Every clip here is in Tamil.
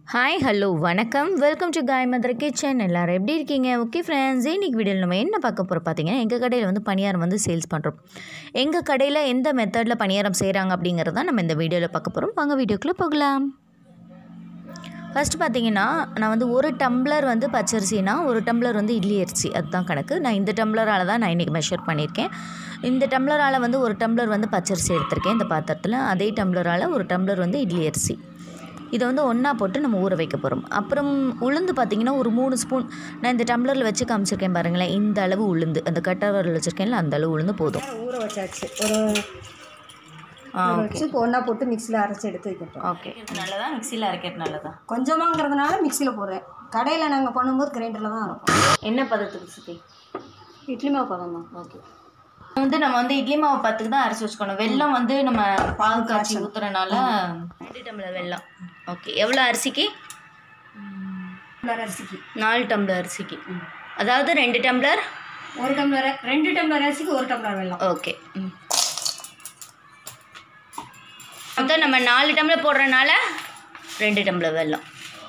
ஹாய் ஹலோ வணக்கம் வெல்கம் டு காய் மதுரை கிச்சன் எல்லோரும் எப்படி இருக்கீங்க ஓகே ஃப்ரெண்ட்ஸ் இன்னைக்கு வீடியோவில் நம்ம என்ன பார்க்க போகிறோம் பார்த்தீங்கன்னா எங்கள் கடையில் வந்து பணியாரம் வந்து சேல்ஸ் பண்ணுறோம் எங்கள் கடையில் எந்த மெத்தடில் பணியாரம் செய்கிறாங்க அப்படிங்கிறத நம்ம இந்த வீடியோவில் பார்க்க போகிறோம் வாங்க வீடியோக்குள்ளே போகலாம் ஃபஸ்ட்டு பார்த்தீங்கன்னா நான் வந்து ஒரு டம்ளர் வந்து பச்சரிசினா ஒரு டம்ளர் வந்து இட்லி அரிசி அதுதான் கணக்கு நான் இந்த டம்ளரால் தான் நான் இன்றைக்கி மெஷர் பண்ணியிருக்கேன் இந்த டம்ளரால் வந்து ஒரு டம்ளர் வந்து பச்சரிசி எடுத்திருக்கேன் இந்த பாத்திரத்தில் அதே டம்ளரால் ஒரு டம்ளர் வந்து இட்லி அரிசி இதை வந்து ஒன்றா போட்டு நம்ம ஊற வைக்க போகிறோம் அப்புறம் உளுந்து பார்த்திங்கன்னா ஒரு மூணு ஸ்பூன் நான் இந்த டம்ளரில் வச்சு காமிச்சிருக்கேன் பாருங்களேன் இந்த அளவு உளுந்து அந்த கட்டவரில் வச்சுருக்கேன்ல அந்த அளவு உளுந்து போதும் ஊற வச்சாச்சு ஒரு ஆ ஊற ஓகே வச்சு இப்போ ஒன்றா போட்டு மிக்சியில் அரைச்சி எடுத்து வைக்கட்டும் ஓகே நல்லதா மிக்சியில் அரைக்கிறது நல்லதா கொஞ்சமாங்கிறதுனால மிக்சியில் போடுறேன் கடையில் நாங்கள் பண்ணும்போது கிரைண்டரில் தான் அரைப்போம் என்ன பதத்துக்கு சுற்றி இட்லி மாவு பதம் தான் ஓகே வந்து நம்ம வந்து இட்லி மாவு பத்துக்கு தான் அரைச்சி வச்சுக்கணும் வெல்லம் வந்து நம்ம பால் காய்ச்சி ஊற்றுறனால ரெண்டு டம்ளர் வெல்லம் ஓகே எவ்வளோ அரிசிக்கு டம்ளர் அரிசிக்கு நாலு டம்ளர் அரிசிக்கு அதாவது ரெண்டு டம்ளர் ஒரு டம்ளர் ரெண்டு டம்ளர் அரிசிக்கு ஒரு டம்ளர் வெல்லம் ஓகே ம் மொத்தம் நம்ம நாலு டம்ளர் போடுறனால ரெண்டு டம்ளர் வெல்லம்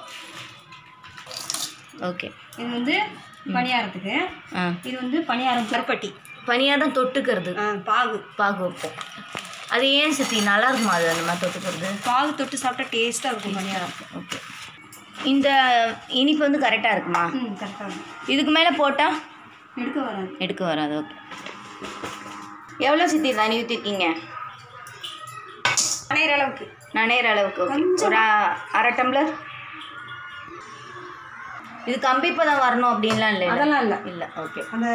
ஓகே இது வந்து பணியாரத்துக்கு ஆ இது வந்து பணியாரம் கருப்பட்டி பனியாரம் தொட்டுக்கிறது ஆ, பாகு பாகு வைப்போம் அது ஏன் சித்தி நல்லா இருக்குமா அது அந்த மாதிரி தொட்டுக்கிறது பாகு தொட்டு சாப்பிட்டா டேஸ்ட்டாக இருக்கும் பணியாரம் ஓகே இந்த இனிப்பு வந்து கரெக்டாக இருக்குமா ம் கரெக்டாக இருக்கும் இதுக்கு மேலே போட்டால் எடுக்க வராது எடுக்க வராது ஓகே எவ்வளோ சித்தி தண்ணி ஊற்றிருக்கீங்க பனையிற அளவுக்கு நனையிற அளவுக்கு okay. ஒரு அ- அரை டம்ளர் இது கம்பிப்பதம் வரணும் அப்படின்லாம் இல்லை அதெல்லாம் இல்லை இல்லை ஓகே அந்த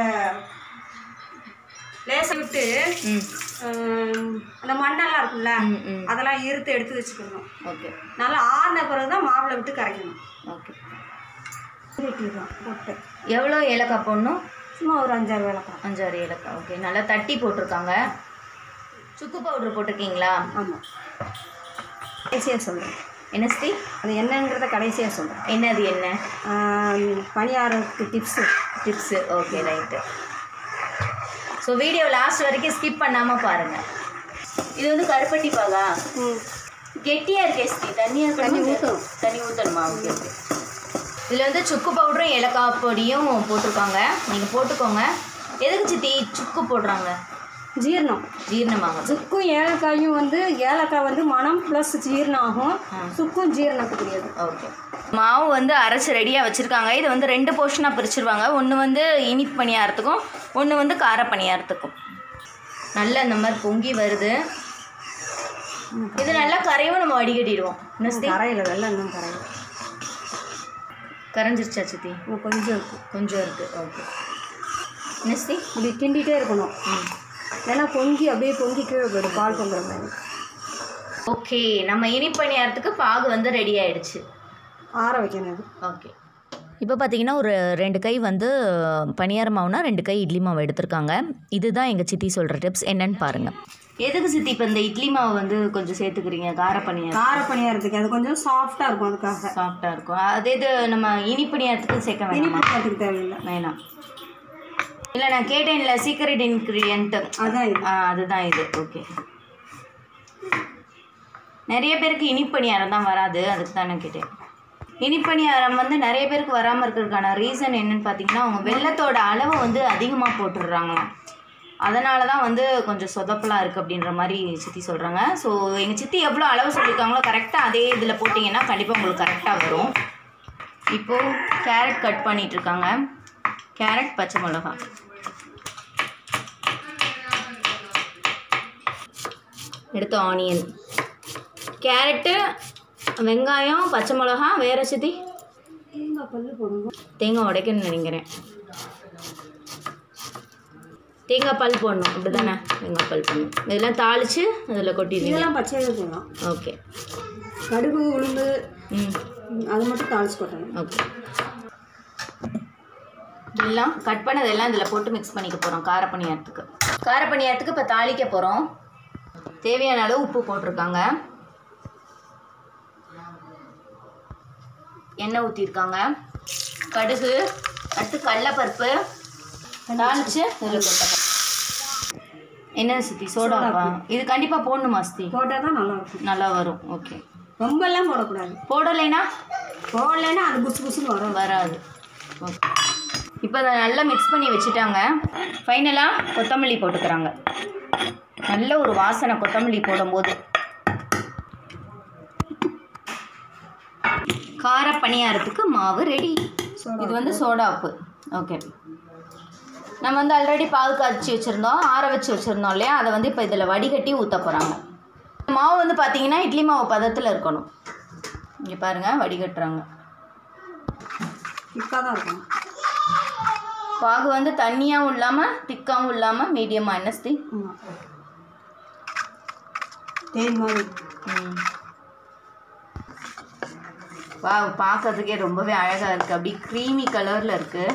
லேசை விட்டு ம் ஹம், அந்த மண்ணெல்லாம் இருக்குல்ல ம் ம் அதெல்லாம் இருத்து எடுத்து வச்சுக்கணும் ஓகே நல்லா ஆறின பிறகு தான் மாவில் விட்டு கரைக்கணும் ஓகே திருட்டிடுறோம் போட்டு எவ்வளோ ஏலக்காய் போடணும் சும்மா ஒரு அஞ்சாறு வேலைக்காய் அஞ்சாறு ஏலக்காய் ஓகே நல்லா தட்டி போட்டிருக்காங்க சுக்கு பவுடர் போட்டிருக்கீங்களா ஆமாம் கடைசியாக சொல்கிறேன் என்ன சித்தி அது என்னங்கிறத கடைசியாக சொல்கிறேன் என்னது என்ன பணியாரத்துக்கு tips tips okay right so video last வரைக்கும் ஸ்கிப் பண்ணாமல் பாருங்கள் இது வந்து கருப்பட்டி பாகா கெட்டியாக இருக்கே சித்தி தண்ணியாக தண்ணி இருக்கணும் ஊற்றணும் தண்ணி ஊற்றணுமா ஓகே ஓகே இதில் வந்து சுக்கு பவுடரும் ஏலக்காய் பொடியும் போட்டிருக்காங்க நீங்கள் போட்டுக்கோங்க எதுக்கு சித்தி சுக்கு போடுறாங்க ஜீரணம் ஜீரணமாகும் சுக்கும் ஏலக்காயும் வந்து ஏலக்காய் வந்து மனம் ப்ளஸ் ஜீரணம் ஆகும் சுக்கும் ஜீரணத்துக்குரியது ஓகே மாவு வந்து அரைச்சி ரெடியாக வச்சுருக்காங்க இது வந்து ரெண்டு போர்ஷனாக பிரிச்சிருவாங்க ஒன்று வந்து இனிப்பு பணியாரத்துக்கும் ஒன்று வந்து கார பணியாரத்துக்கும் நல்லா இந்த மாதிரி பொங்கி வருது இது நல்லா கரையும் நம்ம வடிகட்டிடுவோம் என்ன சித்தி கரையில் வெள்ளம் இன்னும் கரையில் கரைஞ்சிருச்சா சித்தி இன்னும் கொஞ்சம் இருக்கும் கொஞ்சம் இருக்குது ஓகே என்ன சித்தி இப்படி கிண்டிகிட்டே இருக்கணும் ம் ஏன்னா பொங்கி அப்படியே பொங்கி கீழே போயிடும் பால் பொங்குற மாதிரி ஓகே நம்ம இனிப்பு பணியாரத்துக்கு பாகு வந்து ரெடி ஆயிடுச்சு ஆற வைக்கணும் அது ஓகே இப்போ பார்த்தீங்கன்னா ஒரு ரெண்டு கை வந்து பணியார மாவுனா ரெண்டு கை இட்லி மாவு எடுத்திருக்காங்க இதுதான் எங்கள் சித்தி சொல்கிற டிப்ஸ் என்னன்னு பாருங்கள் எதுக்கு சித்தி இப்போ இந்த இட்லி மாவு வந்து கொஞ்சம் சேர்த்துக்கிறீங்க கார பணியாரம் கார பணியாரத்துக்கு அது கொஞ்சம் சாஃப்டாக இருக்கும் அதுக்காக சாஃப்டாக இருக்கும் அதே இது நம்ம இனிப்பணியாரத்துக்கு சேர்க்க வேணாமா இனிப்பு பணியாரத்துக்கு தேவையில்லை வேணாம் இல்லை நான் கேட்டேன்ல சீக்ரெட் இன்க்ரீடியன்ட் அதான் இது அதுதான் இது ஓகே நிறைய பேருக்கு இனிப்பணியாரம் தான் வராது அதுக்கு தான் நான் கேட்டேன் இனிப்பணியாரம் வந்து நிறைய பேருக்கு வராமல் இருக்கிறதுக்கான ரீசன் என்னன்னு பார்த்தீங்கன்னா அவங்க வெள்ளத்தோட அளவை வந்து அதிகமாக போட்டுடுறாங்களாம் அதனால தான் வந்து கொஞ்சம் சொதப்பலாக இருக்குது அப்படின்ற மாதிரி சித்தி சொல்கிறாங்க ஸோ எங்கள் சித்தி எவ்வளோ அளவு சொல்லியிருக்காங்களோ கரெக்டாக அதே இதில் போட்டிங்கன்னா கண்டிப்பாக உங்களுக்கு கரெக்டாக வரும் இப்போது கேரட் கட் பண்ணிட்டு இருக்காங்க கேரட் பச்சை மிளகாய் எடுத்து ஆனியன் கேரட்டு வெங்காயம் பச்சை மிளகா வேறு சித்தி தேங்காய் பல்லு போடணும் தேங்காய் உடைக்கணும்னு நினைக்கிறேன் தேங்காய் பல் போடணும் அப்படி தானே தேங்காய் பல் போடணும் இதெல்லாம் தாளித்து அதில் கொட்டிடுவீங்க இதெல்லாம் பச்சையாக போடலாம் ஓகே கடுகு உளுந்து ம் ம், அது மட்டும் தாளிச்சு கொட்டணும் ஓகே எல்லாம் கட் பண்ணதெல்லாம் இதில் போட்டு மிக்ஸ் பண்ணிக்க போகிறோம் கார பணியாரத்துக்கு கார பணியாரத்துக்கு இப்போ தாளிக்க போகிறோம் தேவையான அளவு உப்பு போட்டிருக்காங்க எண்ணெய் ஊற்றிருக்காங்க கடுகு அடுத்து கடலப்பருப்பு தாளிச்சு இதில் போட்டாங்க என்ன சித்தி சோடாவா இது கண்டிப்பாக போடணுமா சித்தி போட்டால் தான் நல்லா இருக்கும் நல்லா வரும் ஓகே ரொம்பலாம் போடக்கூடாது போடலைனா போடலைன்னா அது புசு புசுன்னு வரும் வராது இப்போ அதை நல்லா மிக்ஸ் பண்ணி வச்சுட்டாங்க ஃபைனலாக கொத்தமல்லி போட்டுக்கிறாங்க நல்ல ஒரு வாசனை கொத்தமல்லி போடும்போது கார பணியாரத்துக்கு மாவு ரெடி இது வந்து சோடா உப்பு ஓகே நம்ம வந்து ஆல்ரெடி பால் காய்ச்சி வச்சுருந்தோம் ஆற வச்சு வச்சுருந்தோம் இல்லையா அதை வந்து இப்போ இதில் வடிகட்டி ஊற்ற போகிறாங்க மாவு வந்து பார்த்தீங்கன்னா இட்லி மாவு பதத்தில் இருக்கணும் இங்கே பாருங்கள் வடிகட்டுறாங்க திக்காக தான் இருக்கும் பாகு வந்து தண்ணியாகவும் இல்லாமல் திக்காகவும் இல்லாமல் மீடியமாக என்ன ஸ்தி ஆமாம் தேன் மாதிரி வா பார்க்கறதுக்கே ரொம்பவே அழகாக இருக்குது அப்படி க்ரீமி கலரில் இருக்குது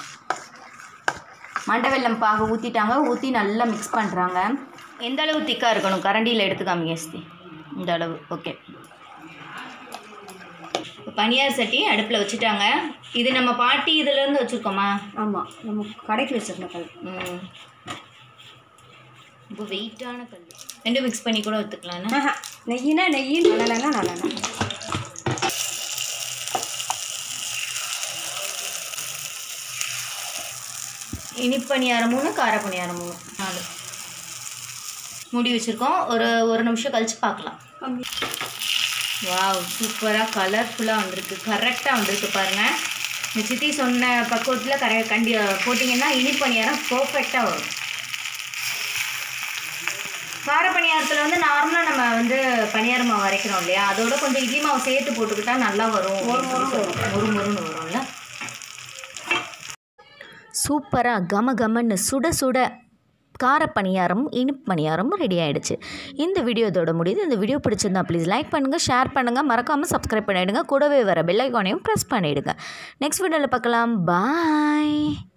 மண்டை வெல்லம் பாகு ஊற்றிட்டாங்க ஊற்றி நல்லா மிக்ஸ் பண்ணுறாங்க எந்த அளவு திக்காக இருக்கணும் கரண்டியில் எடுத்து காமிங்க ஸ்தி இந்த அளவு ஓகே பனியார் சட்டி அடுப்பில் வச்சுட்டாங்க இது நம்ம பாட்டி இதுலேருந்து வச்சுருக்கோமா ஆமாம் நம்ம கடைக்கு வச்சிருந்த கல் ம் ரொம்ப வெயிட்டான கல் ரெண்டும் மிக்ஸ் பண்ணி கூட எடுத்துக்கலாம்னா ஆஹா, நெய்யினா நெய் நல்லெண்ணா நல்லெண்ணெய் இனிப்பணியாரம் மூணு காரப்பணியாரம் மூணு நாலு மூடி வச்சுருக்கோம் ஒரு ஒரு நிமிஷம் கழிச்சு பார்க்கலாம் வாவ் சூப்பராக கலர்ஃபுல்லாக வந்திருக்கு கரெக்டாக வந்திருக்கு பாருங்கள் இந்த சித்தி சொன்ன பக்குவத்தில் கரெ கண்டி போட்டிங்கன்னா இனிப்பணியாரம் பர்ஃபெக்டாக வரும் காரப்பணியாரத்தில் வந்து நார்மலாக நம்ம வந்து பணியார மாவு அரைக்கிறோம் இல்லையா அதோட கொஞ்சம் இட்லி மாவு சேர்த்து போட்டுக்கிட்டா நல்லா வரும் ஒரு ஒரு முருன்னு வரும்ல சூப்பராக கம கமன்னு சுட சுட காரப்பணியாரம் இனிப்பு பணியாரம் ரெடி ஆயிடுச்சு இந்த வீடியோ இதோட முடியுது இந்த வீடியோ பிடிச்சிருந்தா ப்ளீஸ் லைக் பண்ணுங்கள் ஷேர் பண்ணுங்கள் மறக்காமல் சப்ஸ்கிரைப் பண்ணிவிடுங்க கூடவே வர பெல் ஐக்கானையும் ப்ரெஸ் பண்ணிவிடுங்க நெக்ஸ்ட் வீடியோவில் பார்க்கலாம் பாய்